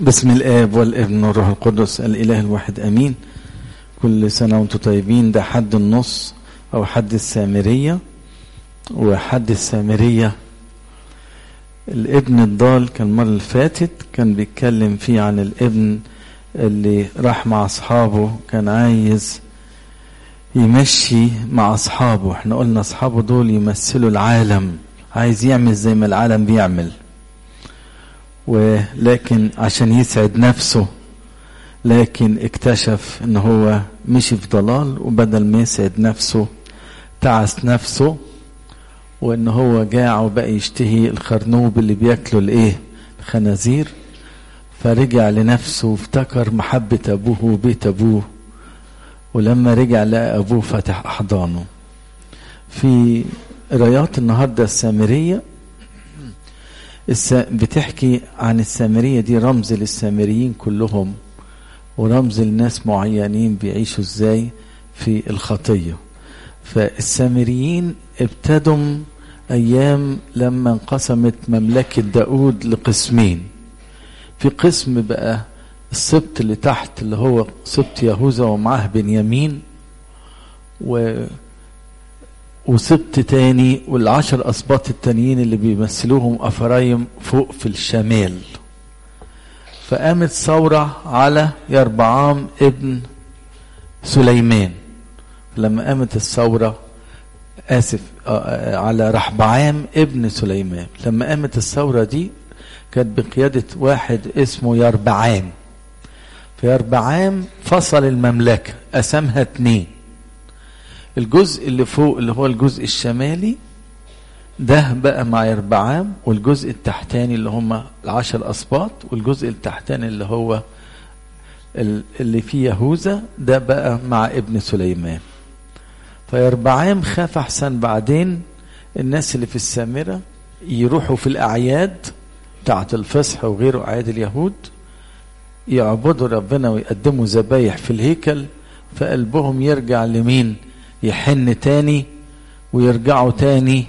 بسم الآب والابن والروح القدس الإله الواحد أمين كل سنة وانتم طيبين ده حد النص أو حد السامرية وحد السامرية الابن الضال كان المرة اللي فاتت كان بيتكلم فيه عن الابن اللي راح مع أصحابه كان عايز يمشي مع أصحابه احنا قلنا أصحابه دول يمثلوا العالم عايز يعمل زي ما العالم بيعمل ولكن عشان يسعد نفسه لكن اكتشف ان هو مشي في ضلال وبدل ما يسعد نفسه تعس نفسه وان هو جاع وبقى يشتهي الخرنوب اللي بياكله الايه الخنازير فرجع لنفسه وافتكر محبة ابوه وبيت ابوه ولما رجع لقى ابوه فتح احضانه في قرايات النهارده السامريه بتحكي عن السامرية دي رمز للسامريين كلهم ورمز لناس معينين بيعيشوا ازاي في الخطية فالسامريين ابتدوا أيام لما انقسمت مملكة داود لقسمين في قسم بقى السبط اللي تحت اللي هو سبط يهوذا ومعاه بنيامين و وسبط تاني والعشر أسباط التانيين اللي بيمثلوهم أفرايم فوق في الشمال فقامت ثورة على يربعام ابن سليمان لما قامت الثورة آسف على رحبعام ابن سليمان لما قامت الثورة دي كانت بقيادة واحد اسمه يربعام فيربعام فصل المملكة قسمها اتنين الجزء اللي فوق اللي هو الجزء الشمالي ده بقى مع يربعام والجزء التحتاني اللي هم العشر أسباط والجزء التحتاني اللي هو اللي فيه يهوذا ده بقى مع ابن سليمان فيربعام خاف أحسن بعدين الناس اللي في السامرة يروحوا في الأعياد بتاعت الفصح وغيره أعياد اليهود يعبدوا ربنا ويقدموا ذبايح في الهيكل فقلبهم يرجع لمين؟ يحن تاني ويرجعوا تاني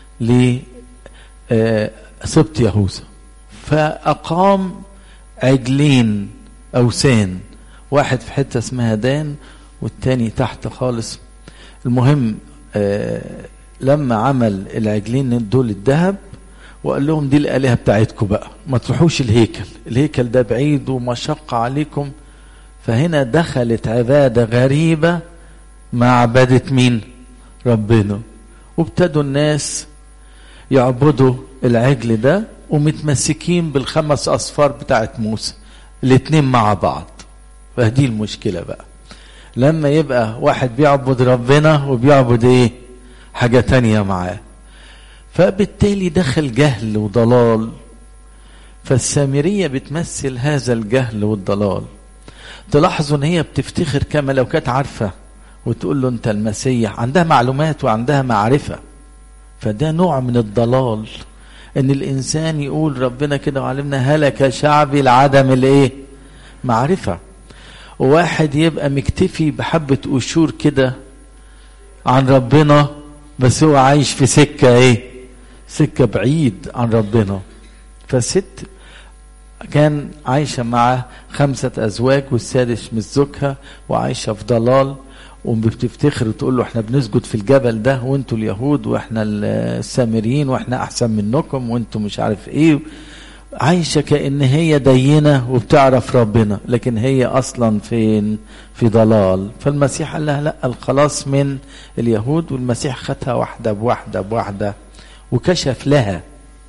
لسبط يهوذا فأقام عجلين أوسان واحد في حتة اسمها دان والتاني تحت خالص المهم لما عمل العجلين دول الذهب وقال لهم دي الآلهة بتاعتكم بقى ما تروحوش الهيكل الهيكل ده بعيد ومشقة عليكم فهنا دخلت عبادة غريبة مع عبادة مين ربنا وابتدوا الناس يعبدوا العجل ده ومتمسكين بالخمس أصفار بتاعت موسى الاتنين مع بعض فدي المشكلة بقى لما يبقى واحد بيعبد ربنا وبيعبد ايه حاجة تانية معاه فبالتالي دخل جهل وضلال فالسامرية بتمثل هذا الجهل والضلال تلاحظوا ان هي بتفتخر كما لو كانت عارفه وتقول له انت المسيح عندها معلومات وعندها معرفه فده نوع من الضلال ان الانسان يقول ربنا كده وعلمنا هلك شعبي لعدم الايه معرفه وواحد يبقى مكتفي بحبه قشور كده عن ربنا بس هو عايش في سكه ايه سكه بعيد عن ربنا فست كان عايشه مع خمسه ازواج والسادس مش زوجها وعايشه في ضلال وبتفتخر وتقول له احنا بنسجد في الجبل ده وانتوا اليهود واحنا السامريين واحنا احسن منكم وانتوا مش عارف ايه عايشة كأن هي دينة وبتعرف ربنا لكن هي أصلا فين في ضلال فالمسيح قال لها لا الخلاص من اليهود والمسيح خدها واحدة بواحدة بواحدة وكشف لها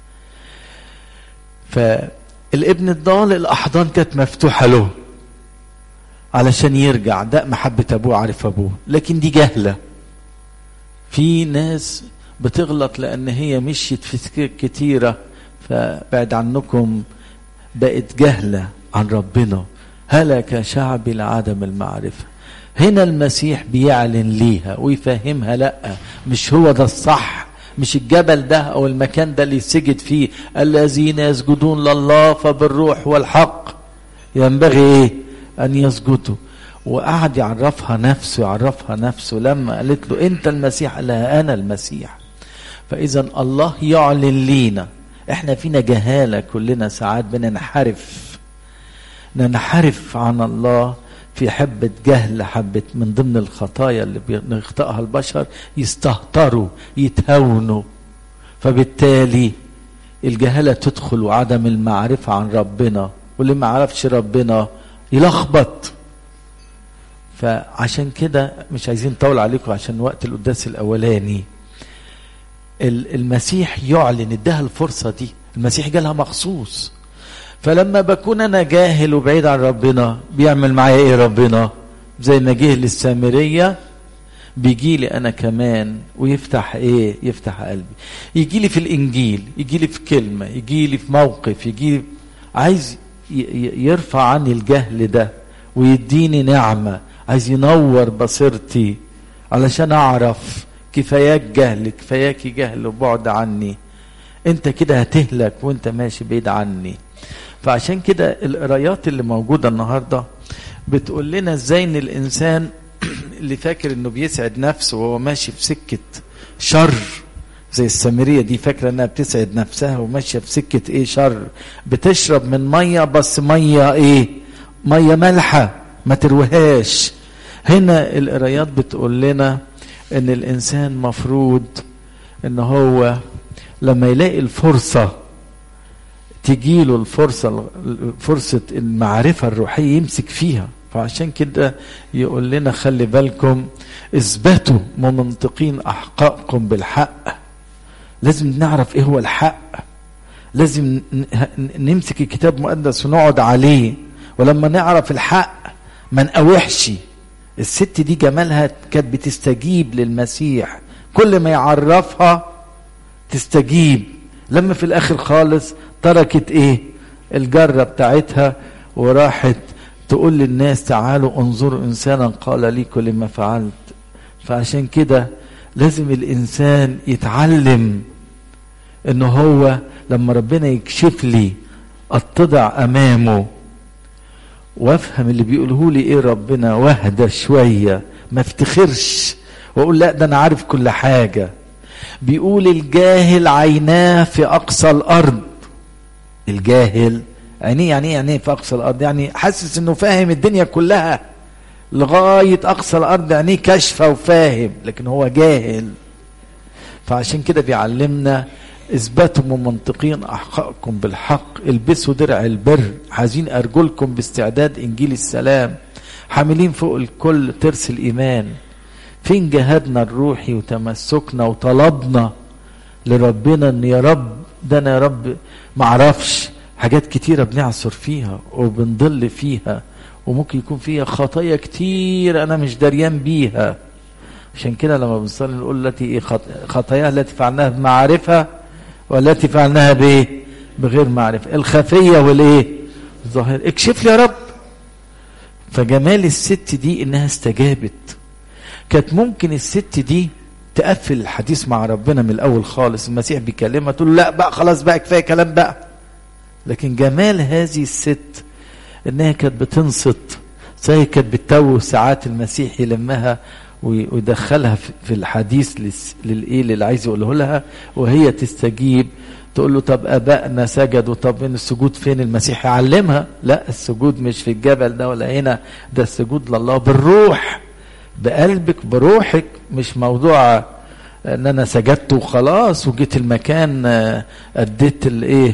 فالابن الضال الأحضان كانت مفتوحة له علشان يرجع ده محبة أبوه عارف أبوه لكن دي جهلة في ناس بتغلط لأن هي مشيت في سكك كتيرة فبعد عنكم بقت جهلة عن ربنا هلك شعبي لعدم المعرفة هنا المسيح بيعلن ليها ويفهمها لا مش هو ده الصح مش الجبل ده او المكان ده اللي يسجد فيه الذين يسجدون لله فبالروح والحق ينبغي ايه أن يسجدوا وقعد يعرفها نفسه يعرفها نفسه لما قالت له أنت المسيح قال لها أنا المسيح فإذا الله يعلن لينا احنا فينا جهالة كلنا ساعات بننحرف ننحرف عن الله في حبة جهل حبة من ضمن الخطايا اللي بيخطئها البشر يستهتروا يتهاونوا فبالتالي الجهالة تدخل وعدم المعرفة عن ربنا واللي ما عرفش ربنا يلخبط فعشان كده مش عايزين نطول عليكم عشان وقت القداس الأولاني المسيح يعلن اداها الفرصة دي المسيح جالها مخصوص فلما بكون انا جاهل وبعيد عن ربنا بيعمل معايا ايه ربنا زي ما جه للسامريه بيجي لي انا كمان ويفتح ايه يفتح قلبي يجي لي في الانجيل يجي لي في كلمه يجي لي في موقف يجي لي عايز يرفع عني الجهل ده ويديني نعمه عايز ينور بصيرتي علشان اعرف كفاياك جهل كفاياك جهل وبعد عني انت كده هتهلك وانت ماشي بعيد عني فعشان كده القرايات اللي موجوده النهارده بتقول لنا ازاي ان الانسان اللي فاكر انه بيسعد نفسه وهو ماشي في سكه شر زي السامريه دي فاكره انها بتسعد نفسها وماشيه في سكه ايه شر بتشرب من ميه بس ميه ايه ميه مالحه ما تروهاش هنا القرايات بتقول لنا ان الانسان مفروض ان هو لما يلاقي الفرصه تجيله الفرصة فرصة المعرفة الروحية يمسك فيها فعشان كده يقول لنا خلي بالكم اثبتوا ممنطقين أحقائكم بالحق لازم نعرف ايه هو الحق لازم نمسك الكتاب المقدس ونقعد عليه ولما نعرف الحق ما نقاوحش الست دي جمالها كانت بتستجيب للمسيح كل ما يعرفها تستجيب لما في الاخر خالص تركت ايه الجرة بتاعتها وراحت تقول للناس تعالوا انظروا انسانا قال لي كل ما فعلت فعشان كده لازم الانسان يتعلم ان هو لما ربنا يكشف لي اتضع امامه وافهم اللي بيقوله لي ايه ربنا واهدى شويه ما افتخرش واقول لا ده انا عارف كل حاجه بيقول الجاهل عيناه في اقصى الارض الجاهل عينيه يعني ايه عينيه في اقصى الارض يعني حاسس انه فاهم الدنيا كلها لغايه اقصى الارض عينيه كاشفه وفاهم لكن هو جاهل فعشان كده بيعلمنا اثباتوا ممنطقين احقائكم بالحق البسوا درع البر حازين ارجلكم باستعداد انجيل السلام حاملين فوق الكل ترس الايمان فين جهادنا الروحي وتمسكنا وطلبنا لربنا ان يا رب ده انا يا رب معرفش حاجات كتيره بنعصر فيها وبنضل فيها وممكن يكون فيها خطايا كتير انا مش دريان بيها عشان كده لما بنصلي نقول التي ايه خطاياها التي فعلناها بمعرفه والتي فعلناها بايه بغير معرفه الخفيه والايه الظاهر اكشف لي يا رب فجمال الست دي انها استجابت كانت ممكن الست دي تقفل الحديث مع ربنا من الاول خالص المسيح بيكلمها تقول لا بقى خلاص بقى كفايه كلام بقى لكن جمال هذه الست انها كانت بتنصت زي كانت بتتوه ساعات المسيح يلمها ويدخلها في الحديث للايه اللي عايز يقوله لها وهي تستجيب تقول له طب ابائنا سجدوا طب من السجود فين المسيح يعلمها لا السجود مش في الجبل ده ولا هنا ده السجود لله بالروح بقلبك بروحك مش موضوع ان انا سجدت وخلاص وجيت المكان اديت الايه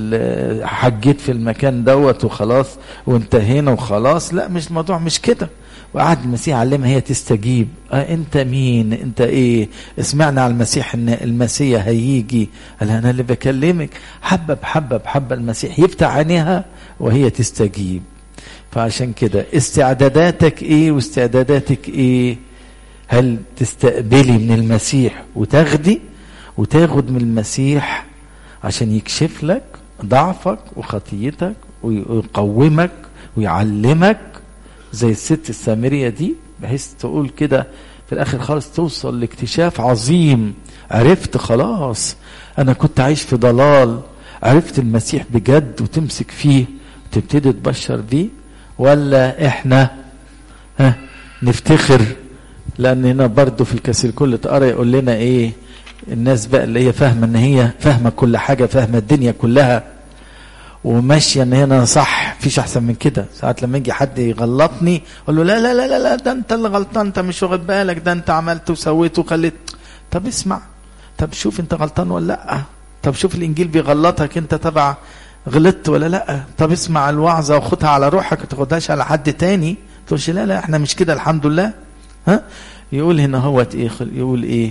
حجيت في المكان دوت وخلاص وانتهينا وخلاص لا مش الموضوع مش كده وقعد المسيح علمها هي تستجيب اه انت مين انت ايه اسمعنا على المسيح ان المسيح هيجي قال انا اللي بكلمك حبه بحبه بحبه المسيح يفتح عينيها وهي تستجيب فعشان كده استعداداتك ايه واستعداداتك ايه هل تستقبلي من المسيح وتاخدي وتاخد من المسيح عشان يكشف لك ضعفك وخطيتك ويقومك ويعلمك زي الست السامرية دي بحيث تقول كده في الاخر خالص توصل لاكتشاف عظيم عرفت خلاص انا كنت عايش في ضلال عرفت المسيح بجد وتمسك فيه وتبتدي تبشر بيه ولا احنا ها نفتخر لان هنا برضه في الكسر كل تقرا يقول لنا ايه الناس بقى اللي هي فاهمه ان هي فاهمه كل حاجه فاهمه الدنيا كلها وماشيه ان هنا صح في مفيش احسن من كده ساعات لما يجي حد يغلطني اقول له لا لا لا لا, لا ده انت اللي غلطان انت مش واخد بالك ده انت عملت وسويت وخليت طب اسمع طب شوف انت غلطان ولا لا طب شوف الانجيل بيغلطك انت تبع غلطت ولا لا طب اسمع الوعظه وخدها على روحك ما تاخدهاش على حد تاني تقولش لا لا احنا مش كده الحمد لله ها يقول هنا هو ايه يقول ايه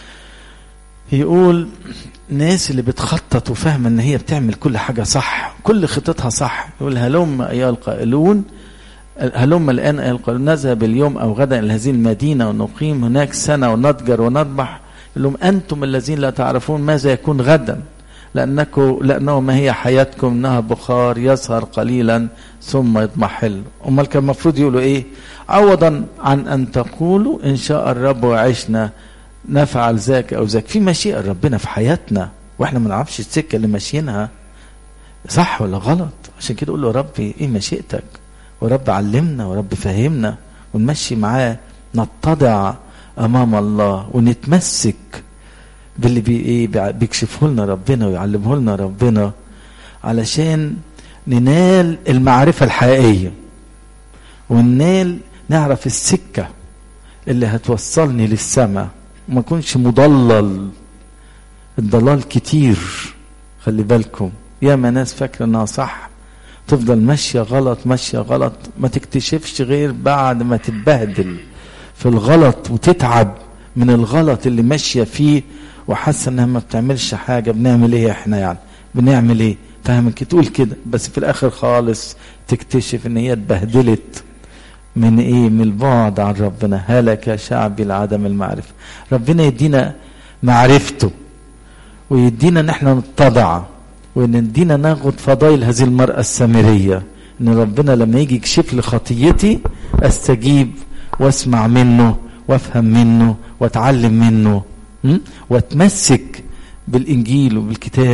يقول الناس اللي بتخطط وفاهمه ان هي بتعمل كل حاجه صح كل خطتها صح يقول هلم ايها القائلون هلم الان ايها القائلون نذهب اليوم او غدا الى هذه المدينه ونقيم هناك سنه ونتجر ونربح يقول لهم انتم الذين لا تعرفون ماذا يكون غدا لانكم لانه ما هي حياتكم انها بخار يظهر قليلا ثم يضمحل امال كان المفروض يقولوا ايه عوضا عن ان تقولوا ان شاء الرب وعشنا نفعل ذاك او ذاك في مشيئه ربنا في حياتنا واحنا ما نعرفش السكه اللي ماشيينها صح ولا غلط عشان كده قول له ربي ايه مشيئتك ورب علمنا ورب فهمنا ونمشي معاه نتضع امام الله ونتمسك باللي بي ايه بيكشفه لنا ربنا ويعلمه لنا ربنا علشان ننال المعرفه الحقيقيه وننال نعرف السكه اللي هتوصلني للسماء وما اكونش مضلل الضلال كتير خلي بالكم ياما ناس فاكره انها صح تفضل ماشيه غلط ماشيه غلط ما تكتشفش غير بعد ما تتبهدل في الغلط وتتعب من الغلط اللي ماشيه فيه وحاسه انها ما بتعملش حاجه بنعمل ايه احنا يعني بنعمل ايه فاهمك تقول كده بس في الاخر خالص تكتشف ان هي اتبهدلت من ايه من البعد عن ربنا هلك شعبي لعدم المعرفه ربنا يدينا معرفته ويدينا ان احنا نتضع وان يدينا ناخد فضائل هذه المراه السامريه ان ربنا لما يجي يكشف لي خطيتي استجيب واسمع منه وافهم منه واتعلم منه واتمسك بالانجيل وبالكتاب